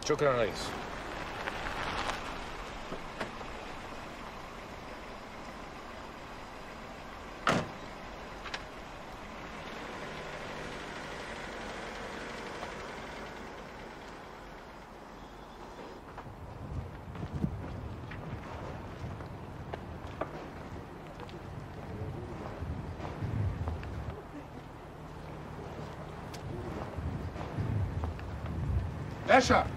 شكرا يا ريس باشا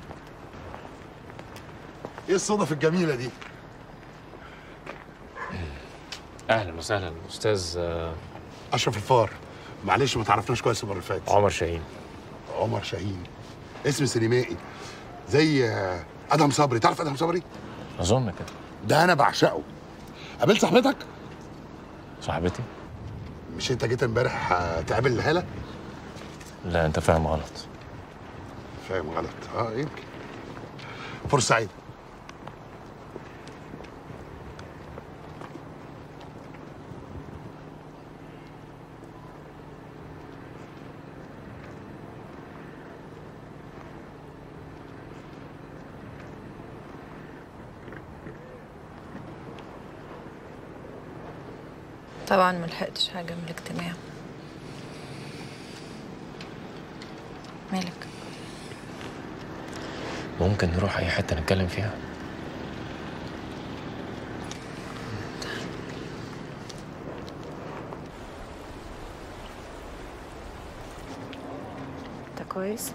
ايه الصدف الجميله دي اهلا وسهلا استاذ آه، اشرف الفار معلش ما تعرفناش كويس المره اللي فاتت عمر شاهين عمر شاهين اسم سينمائي زي آه، ادهم صبري تعرف ادهم صبري اظن كده ده انا بعشقه قابلت صاحبتك صاحبتي مش انت جيت امبارح آه، تقابل هاله لا انت فاهم غلط فاهم غلط اه يمكن فرصه سعيده طبعا ما لحقتش حاجه من الاجتماع مالك ممكن نروح اي حته نتكلم فيها انت كويس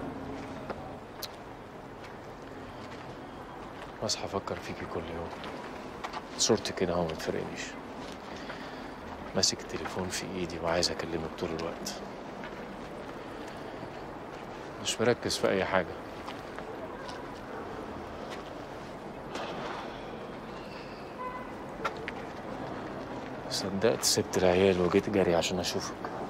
بصحى افكر فيكي كل يوم صورتي كده اهو ما بتفرقنيش ماسك التليفون في ايدي وعايز اكلمك طول الوقت مش مركز في اي حاجه صدقت سبت العيال وجيت جري عشان اشوفك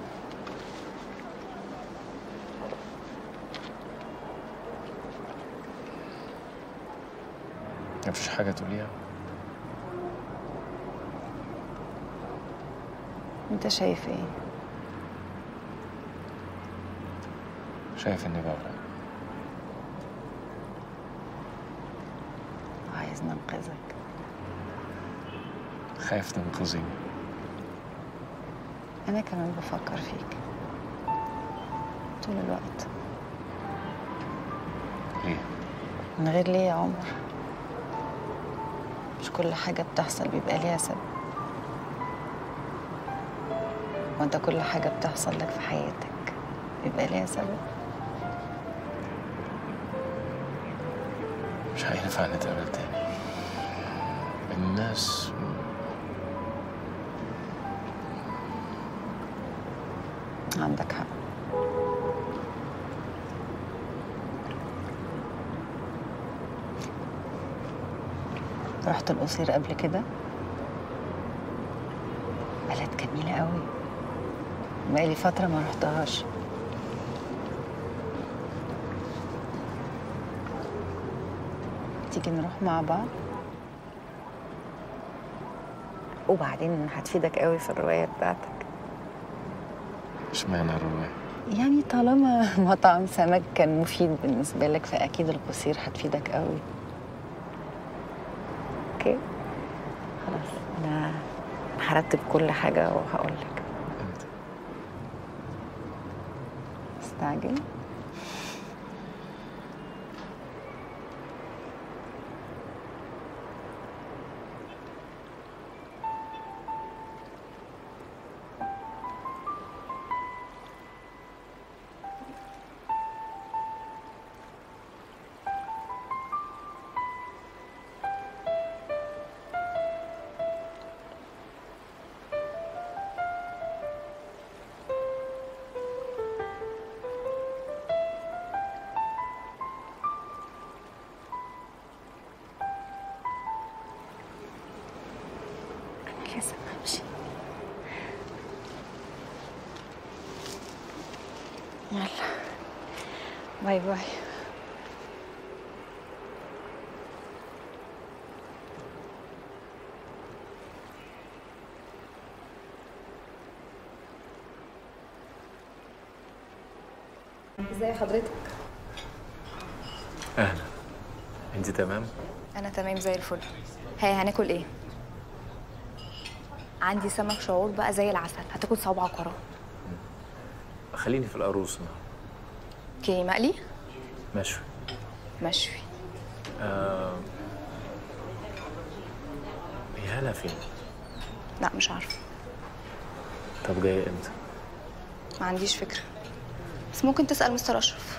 مفيش حاجه تقوليها انت شايف ايه شايف اني بغرق عايز ننقذك خايف تنقذيني انا كمان بفكر فيك طول الوقت ليه من غير ليه يا عمر مش كل حاجة بتحصل بيبقى ليها سبب وانت كل حاجة بتحصل لك في حياتك بيبقى ليها سبب مش هينفع نتقابل تاني الناس عندك حق رحت القصير قبل كده بلد جميلة قوي بقالي فترة ما رحتهاش تيجي نروح مع بعض وبعدين هتفيدك قوي في الرواية بتاعتك اشمعنى الرواية يعني طالما مطعم سمك كان مفيد بالنسبة لك فأكيد القصير هتفيدك قوي اوكي خلاص أنا هرتب كل حاجة وهقول لك امتى استعجل أنا لازم أمشي يلا باي باي ازي حضرتك اهلا انت تمام انا تمام زي الفل هي هناكل ايه عندي سمك شعور بقى زي العسل هتاكل صوابعك وراه خليني في القاروص النهارده اوكي مقلي مشوي مشوي هي هلا فين لا مش عارفه طب جايه امتى ما عنديش فكره بس ممكن تسال مستر اشرف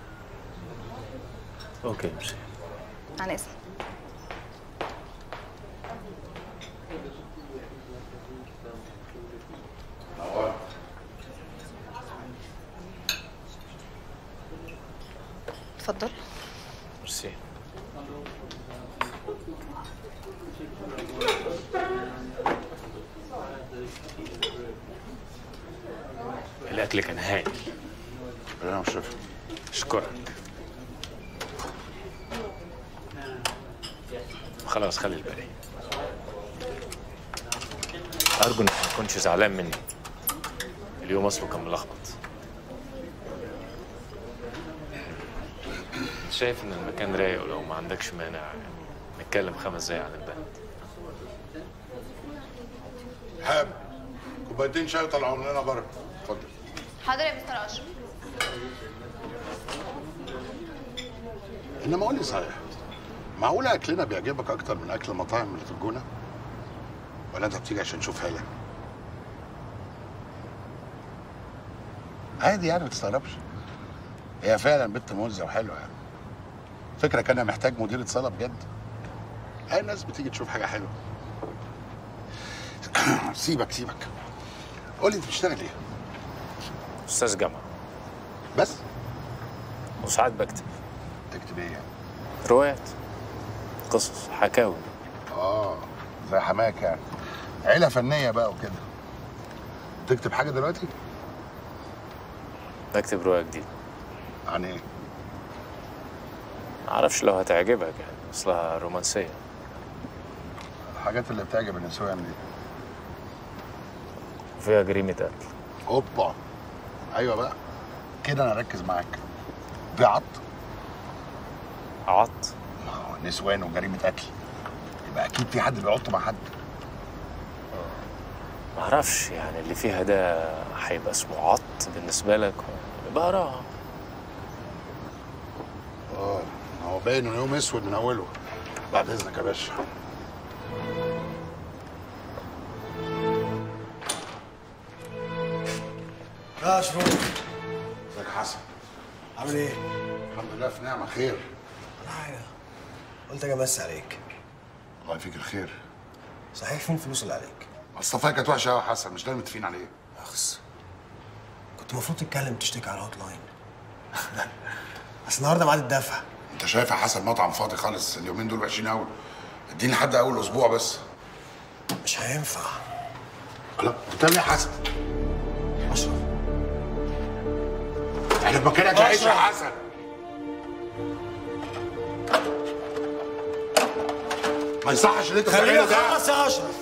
اوكي ماشي عن اسم اتفضل ميرسي الاكل كان هايل انا مش شايف اشكرك خلاص خلي الباقي ارجو انك ما تكونش زعلان مني اليوم اصله كان ملخبط شايف ان المكان رايق ولو ما عندكش مانع نتكلم خمس دقايق عن البند حاب كوبايتين شاي طلعوا لنا بره اتفضل حاضر يا مستر اشرف انما قول لي صحيح معقول اكلنا بيعجبك اكتر من اكل المطاعم اللي في الجونه ولا انت بتيجي عشان تشوف هاله عادي يعني ما تستغربش هي فعلا بنت موزه وحلوه يعني فكرة كان محتاج مديرة صالة بجد اي الناس بتيجي تشوف حاجة حلوة سيبك سيبك قول لي انت بتشتغل ايه؟ استاذ جامعه بس وساعات بكتب تكتب ايه يعني؟ روايات قصص حكاوي اه زي حماك يعني عيلة فنية بقى وكده تكتب حاجة دلوقتي؟ بكتب روايه جديده عن ايه؟ معرفش لو هتعجبك يعني اصلها رومانسيه الحاجات اللي بتعجب النسوان دي فيها جريمه قتل اوبا ايوه بقى كده انا اركز معاك بعض عط ما هو نسوان وجريمة قتل يبقى اكيد في حد بيعط مع حد معرفش يعني اللي فيها ده هيبقى اسمه عط بالنسبه لك بقراها اه هو باين انه يوم اسود من اوله بعد اذنك يا باشا يا شروق ازيك يا حسن عامل ايه؟ الحمد لله في نعمة خير ولا حاجة قلت اجي امسي عليك الله يفيك الخير صحيح فين الفلوس اللي عليك؟ الصفايه كانت وحشه قوي يا حسن مش ده اللي متفقين عليه اخس كنت المفروض تتكلم تشتكي على الهوت لاين بس النهارده ميعاد الدفع انت شايف يا حسن مطعم فاضي خالص اليومين دول وحشين قوي اديني لحد اول اسبوع بس مش هينفع لا انت بتعمل ايه يا حسن؟ اشرف احنا في مكانك عيش يا حسن ما يصحش اللي انت خليني بتعمله ده اخلص يا اشرف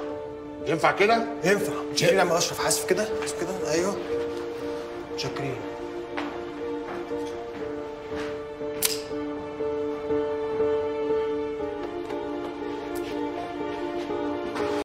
ينفع كده؟ ينفع مش لما اشرف حاسف كده حاسف كده ايوه شاكرين